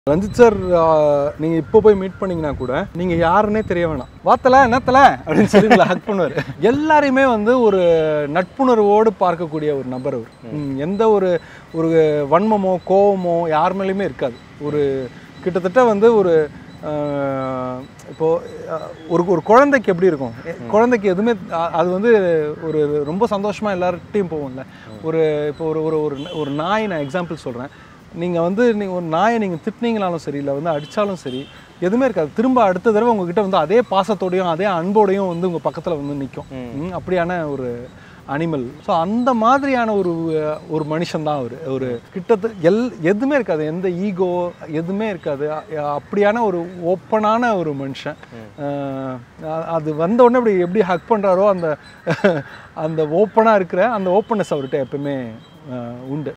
Ranjith sir நீங்கள் இப்போ போய் மீட் பண்ணீங்கன்னா கூட நீங்கள் யாருன்னே தெரிய வேணாம் வாத்தல என்னத்தல அப்படின்னு சொல்லி உங்களை ஹக் பண்ணுவார் எல்லாரையுமே வந்து ஒரு நட்புணர்வோடு பார்க்கக்கூடிய ஒரு நபர் அவர் ம், எந்த ஒரு ஒரு வன்மமோ கோவமோ யார் மேலேயுமே இருக்காது ஒரு கிட்டத்தட்ட வந்து ஒரு ஆஹ், இப்போ அஹ், ஒரு ஒரு குழந்தைக்கு எப்படி இருக்கும் எ- குழந்தைக்கு எதுவுமே அ- அது வந்து ஒரு ரொம்ப சந்தோஷமா எல்லார்ட்டையும் போகும்ல ஒரு இப்போ ஒரு ஒரு ஒரு ஒரு நாய் நான் எக்ஸாம்பிள் சொல்கிறேன் நீங்கள் வந்து நீங்கள் ஒரு நாயை நீங்கள் திட்டினீங்கனாலும் சரி இல்லை வந்து அடித்தாலும் சரி எதுவுமே இருக்காது திரும்ப அடுத்த தடவை உங்ககிட்ட வந்து அதே பாசத்தோடையும் அதே அன்போடையும் வந்து உங்கள் பக்கத்தில் வந்து நிற்கும் அப்படியான ஒரு அனிமல் ஸோ அந்த மாதிரியான ஒரு அஹ், ஒரு மனுஷன் தான் அவர் ஒரு கிட்டத்தட்ட எல் எதுவுமே இருக்காது எந்த ஈகோ எதுவுமே இருக்காது அ- அப்படியான ஒரு ஓப்பனான ஒரு மனுஷன் அஹ், அ- அது வந்த உடனே அப்படி எப்படி ஹக் பண்ணுறாரோ அந்த அந்த ஓப்பனாக இருக்கிற அந்த ஓப்பனஸ் அவர்கிட்ட எப்பவுமே அஹ், உண்டு